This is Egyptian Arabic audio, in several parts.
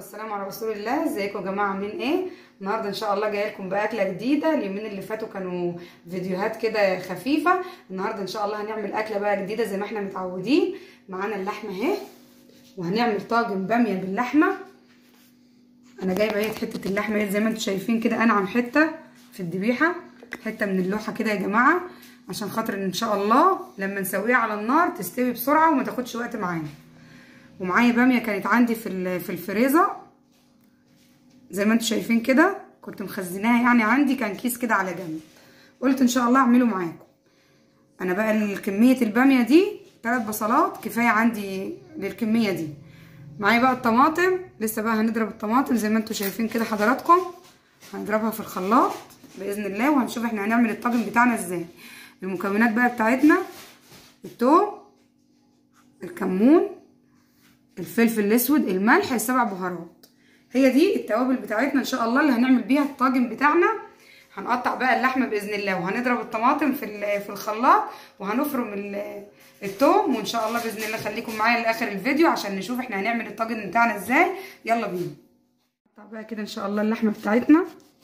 والسلام على رسول الله ازيكم يا جماعه عاملين ايه النهارده ان شاء الله جايه لكم باكله جديده اليومين اللي فاتوا كانوا فيديوهات كده خفيفه النهارده ان شاء الله هنعمل اكله بقى جديده زي ما احنا متعودين معانا اللحمه اهي وهنعمل طاجن باميه باللحمه انا جايبه اهي حته اللحمه اهي زي ما انتم شايفين كده انعم حته في الذبيحه حته من اللوحه كده يا جماعه عشان خاطر ان شاء الله لما نسويها على النار تستوي بسرعه وما تاخدش وقت معانا ومعايا باميه كانت عندي في في الفريزر زي ما انتم شايفين كده كنت مخزناها يعني عندي كان كيس كده على جنب قلت ان شاء الله اعمله معاكم انا بقى كميه الباميه دي ثلاث بصلات كفايه عندي للكميه دي معايا بقى الطماطم لسه بقى هنضرب الطماطم زي ما انتم شايفين كده حضراتكم هنضربها في الخلاط باذن الله وهنشوف احنا هنعمل الطاجن بتاعنا ازاي المكونات بقى بتاعتنا الثوم الكمون الفلفل الاسود الملح السبع بهارات هي دي التوابل بتاعتنا ان شاء الله اللي هنعمل بيها الطاجن بتاعنا هنقطع بقى اللحمه باذن الله وهنضرب الطماطم في في الخلاط وهنفرم التوم وان شاء الله باذن الله خليكم معايا لاخر الفيديو عشان نشوف احنا هنعمل الطاجن بتاعنا ازاي يلا بينا نقطع بقى كده ان شاء الله اللحمه بتاعتنا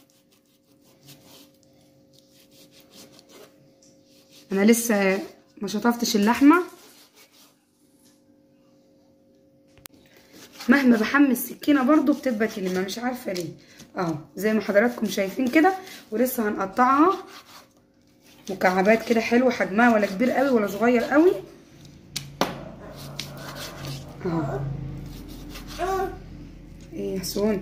انا لسه ما شطفتش اللحمه مهما بحمل السكينه برضو بتبقى كلمه مش عارفه ليه اهو زي ما حضراتكم شايفين كده ولسه هنقطعها مكعبات كده حلوه حجمها ولا كبير قوي ولا صغير قوي اهو ايه يا حسون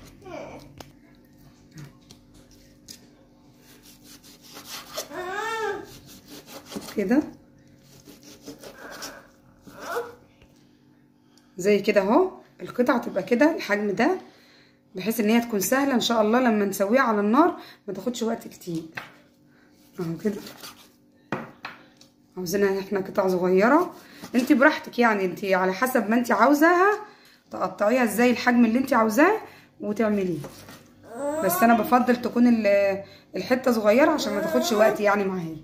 كده زي كده اهو القطعه تبقى كده الحجم ده بحيث ان هي تكون سهله ان شاء الله لما نسويها على النار ما تاخدش وقت كتير اهو كده عاوزينها احنا قطع صغيره انت براحتك يعني انت على حسب ما انت عاوزاها تقطعيها ازاي الحجم اللي انت عاوزاه وتعمليه بس انا بفضل تكون الحته صغيره عشان ما تاخدش وقت يعني معايا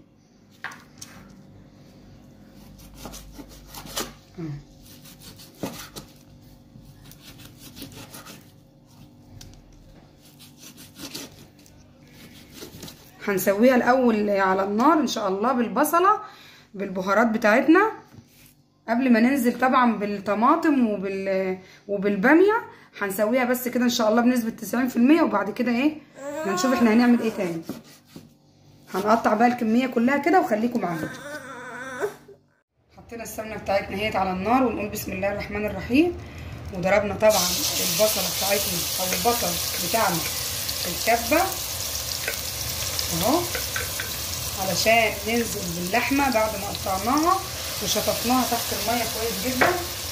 هنسويها الاول على النار ان شاء الله بالبصله بالبهارات بتاعتنا قبل ما ننزل طبعا بالطماطم وبال وبالباميه هنسويها بس كده ان شاء الله بنسبه 90% وبعد كده ايه هنشوف احنا هنعمل ايه تاني هنقطع بقى الكميه كلها كده وخليكم معانا حطينا السمنه بتاعتنا اهيت على النار ونقول بسم الله الرحمن الرحيم وضربنا طبعا البصله بتاعتنا او البصل بتاعنا في الكبه اهو علشان ننزل باللحمه بعد ما قطعناها وشطفناها تحت الميه كويس جدا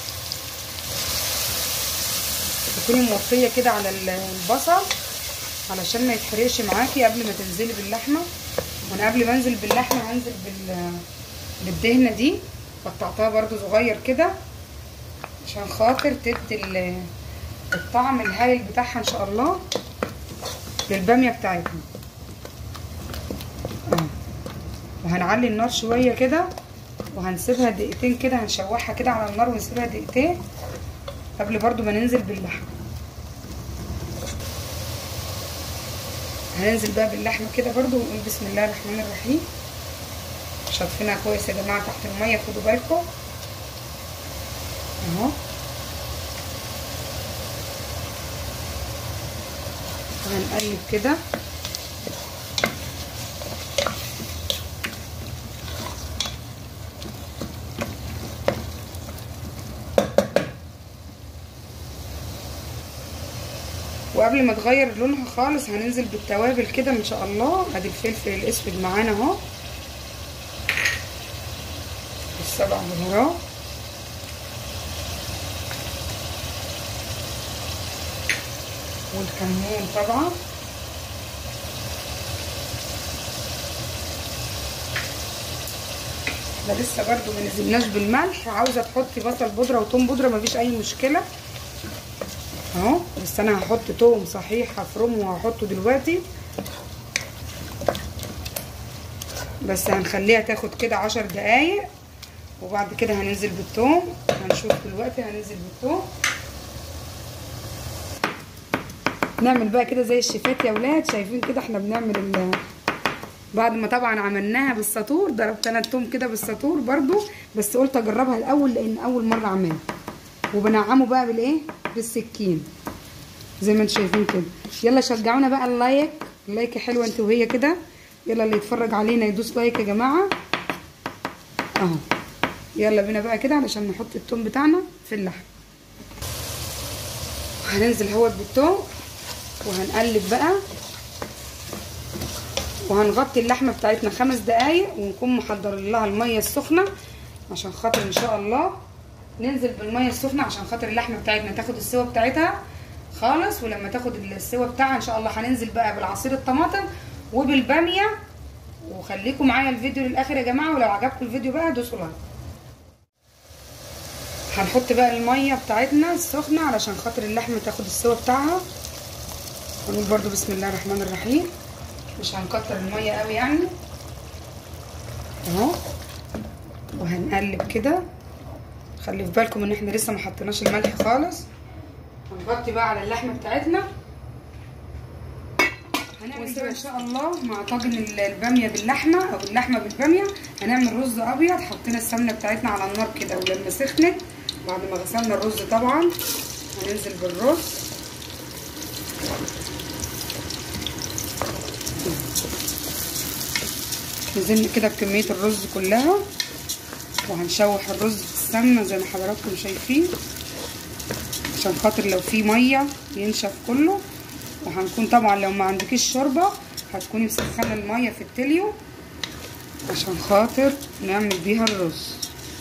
تكوني موطيه كده على البصل علشان ما يتحرقش معاكي قبل ما تنزلي باللحمه وانا قبل ما انزل باللحمه هنزل بال بالدهنه دي قطعتها برده صغير كده عشان خاطر تدي الطعم الهايل بتاعها ان شاء الله للباميه بتاعتنا وهنعلي النار شويه كده وهنسيبها دقيقتين كده هنشوحها كده على النار ونسيبها دقيقتين قبل برضو ما ننزل باللحمه هننزل بقى باللحمه كده برضو ونقول بسم الله الرحمن الرحيم شاطفينها كويس يا جماعه تحت الميه خدوا بالكم اهو وهنقلب كده وقبل ما تغير لونها خالص هننزل بالتوابل كده ان شاء الله ادي الفلفل الاسود معانا اهو السبع بهارات والكمون طبعا احنا لسه برضو ما نزلناش بالملح عاوزه تحطي بصل بودره وتوم بودره مفيش اي مشكله اهو بس انا هحط توم صحيح هفرمه وهحطه دلوقتي بس هنخليها تاخد كده عشر دقايق وبعد كده هننزل بالثوم هنشوف دلوقتي هننزل بالثوم نعمل بقى كده زي الشيفات يا ولاد شايفين كده احنا بنعمل ال بعد ما طبعا عملناها بالساطور ضربت انا التوم كده بالساطور برضو بس قلت اجربها الاول لان اول مره اعملها وبنعمه بقى بالايه بالسكين زي ما انتم شايفين كده يلا شجعونا بقى اللايك اللايك حلوه انت وهي كده يلا اللي يتفرج علينا يدوس لايك يا جماعه اهو يلا بينا بقى كده علشان نحط التوم بتاعنا في اللحم هننزل اهوت بالتوم وهنقلب بقى وهنغطي اللحمه بتاعتنا خمس دقايق ونكون محضرين لها الميه السخنه عشان خاطر ان شاء الله ننزل بالميه السخنه عشان خاطر اللحمه بتاعتنا تاخد السوا بتاعتها خالص ولما تاخد السوا بتاعها ان شاء الله هننزل بقى بالعصير الطماطم وبالباميه وخليكم معايا الفيديو للاخر يا جماعه ولو عجبكم الفيديو بقى دوسوا لايك هنحط بقى الميه بتاعتنا السخنه علشان خاطر اللحمه تاخد السوا بتاعها ونقول برده بسم الله الرحمن الرحيم مش هنكتر الميه قوي يعني اهو وهنقلب كده خلي في بالكم ان احنا لسه ما حطيناش الملح خالص هنغطي بقى على اللحمه بتاعتنا هنعمل بقى ان شاء الله مع طاجن الباميه باللحمه او اللحمه بالباميه هنعمل رز ابيض حطينا السمنه بتاعتنا على النار كده ولما سخنت بعد ما غسلنا الرز طبعا هننزل بالرز نزلنا كده بكميه الرز كلها وهنشوح الرز في السمنه زي ما حضراتكم شايفين عشان خاطر لو في ميه ينشف كله وهنكون طبعا لو ما عندكيش شوربه هتكوني مسخنه الميه في التليو عشان خاطر نعمل بيها الرز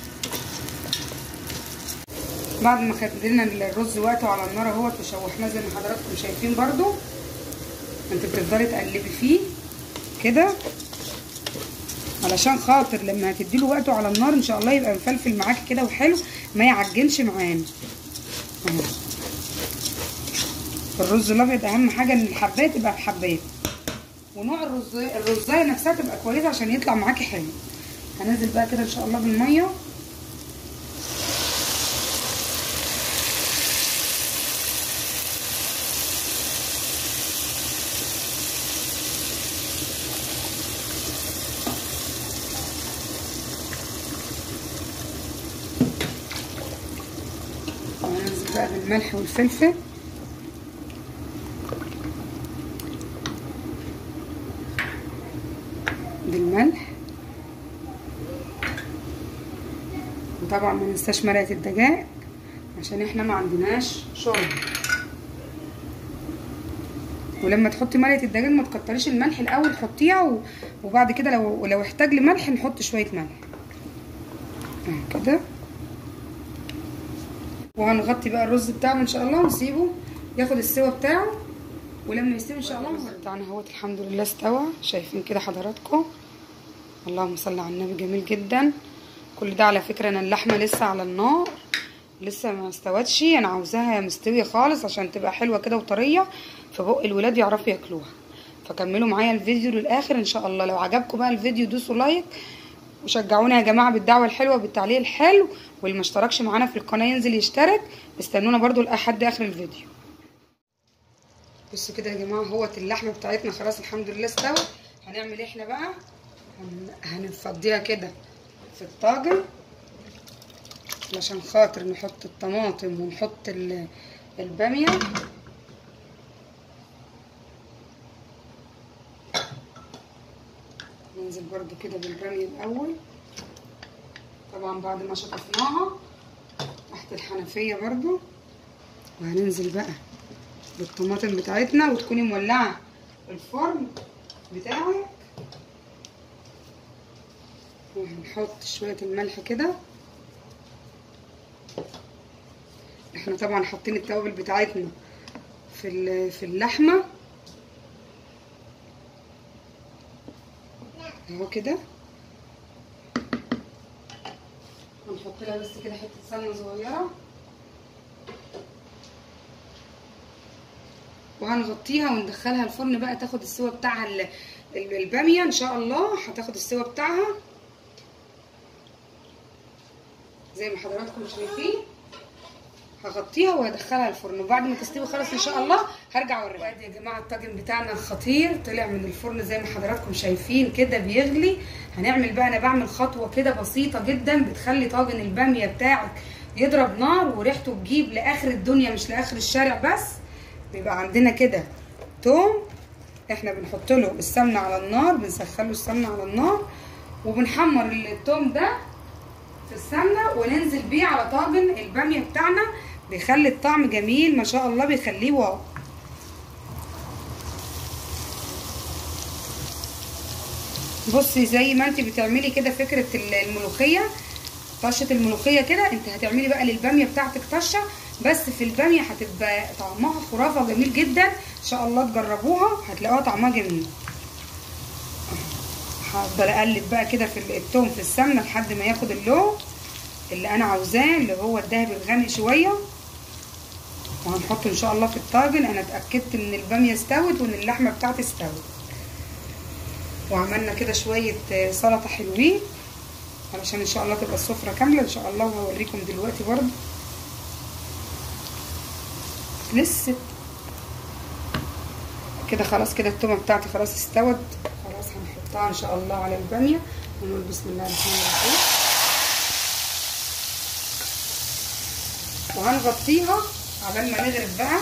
بعد ما خدنا الرز وقته على النار اهوت وشوحناه زي ما حضراتكم شايفين برضو انت بتفضلي تقلبي فيه كده علشان خاطر لما هتديله وقته على النار ان شاء الله يبقى مفلفل معاكي كده وحلو ما يعجنش معانا اهو الرز الابيض اهم حاجه ان الحبايه تبقى بحبايه ونوع الرز الرزايه نفسها تبقى كويسه عشان يطلع معاكي حلو هنزل بقى كده ان شاء الله بالميه وهننزل بقى بالملح والفلفل بالملح وطبعا ما ننساش مرقه الدجاج عشان احنا ما عندناش شوربه ولما تحطي مرقه الدجاج ما تكتريش الملح الاول حطيها و... وبعد كده لو لو احتاج لملح نحط شويه ملح اهو كده وهنغطي بقى الرز بتاعنا ان شاء الله ونسيبه ياخد السوا بتاعه ولما يستوي ان شاء الله بتاعنا اهوت الحمد لله استوى شايفين كده حضراتكم اللهم صل على النبي جميل جدا كل ده على فكره انا اللحمه لسه على النار لسه ما استوتش انا عاوزاها مستويه خالص عشان تبقى حلوه كده وطريه في بق الولاد يعرفوا ياكلوها فكملوا معايا الفيديو للاخر ان شاء الله لو عجبكم بقى الفيديو دوسوا لايك وشجعونا يا جماعه بالدعوه الحلوه بالتعليق الحلو واللي ما اشتركش معانا في القناه ينزل يشترك استنونا برده لحد اخر الفيديو بصوا كده يا جماعه اهوت اللحمه بتاعتنا خلاص الحمد لله استوت هنعمل ايه احنا بقى هن... هنفضيها كده في الطاجن علشان خاطر نحط الطماطم ونحط ال... الباميه ننزل برضو كده بالباميه الاول طبعا بعد ما شطفناها تحت الحنفيه برضو وهننزل بقى بالطماطم بتاعتنا وتكوني مولعه الفرن بتاعك وهنحط شويه الملح كده احنا طبعا حاطين التوابل بتاعتنا في في اللحمه اهو كده هنحط لها بس كده حته سمنه صغيره وهنغطيها وندخلها الفرن بقى تاخد السوا بتاعها الباميه ان شاء الله هتاخد السوا بتاعها زي ما حضراتكم شايفين هغطيها وهدخلها الفرن وبعد ما تستوي خالص ان شاء الله هرجع اوريها يا جماعه الطاجن بتاعنا خطير طلع من الفرن زي ما حضراتكم شايفين كده بيغلي هنعمل بقى انا بعمل خطوه كده بسيطه جدا بتخلي طاجن الباميه بتاعك يضرب نار وريحته تجيب لاخر الدنيا مش لاخر الشارع بس بيبقى عندنا كده توم احنا بنحط له السمنه على النار بنسخن له السمنه على النار وبنحمر التوم ده في السمنه وننزل بيه على طاجن الباميه بتاعنا بيخلي الطعم جميل ما شاء الله بيخليه واو بصي زي ما انت بتعملي كده فكره الملوخيه طشه الملوخيه كده انت هتعملي بقى للباميه بتاعتك طشه بس في الباميه هتبقى طعمها خرافه جميل جدا ان شاء الله تجربوها هتلاقوها طعمها جميل هفضل اقلب بقى كده في التوم في السمنه لحد ما ياخد اللون اللي انا عاوزاه اللي هو الدهب الغامق شويه وهنحطه ان شاء الله في الطاجن انا اتاكدت ان الباميه استوت وان اللحمه بتاعتي استوت وعملنا كده شويه سلطه حلوين علشان ان شاء الله تبقى السفره كامله ان شاء الله وهوريكم دلوقتي برضه لسه كده خلاص كده التومه بتاعتي خلاص استوت خلاص هنحطها ان شاء الله على الباميه ونقول بسم الله الرحمن الرحيم وهنغطيها عبال ما نغرب بقى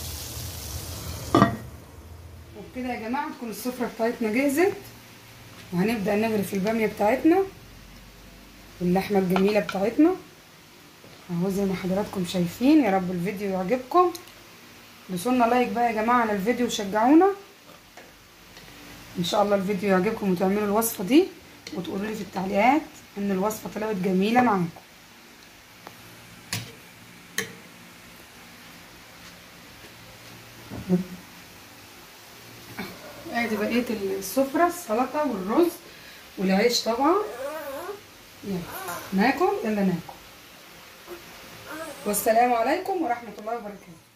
وبكده يا جماعه تكون السفره بتاعتنا جهزت وهنبدا نغرف الباميه بتاعتنا واللحمه الجميله بتاعتنا اهو زي ما حضراتكم شايفين يا رب الفيديو يعجبكم دوسولنا لايك بقى يا جماعه على الفيديو وشجعونا ان شاء الله الفيديو يعجبكم وتعملوا الوصفه دي وتقولوا لي في التعليقات ان الوصفه طلعت جميله معاكم ادي بقيه السفره السلطه والرز والعيش طبعا يلا ناكل يلا ناكل والسلام عليكم ورحمه الله وبركاته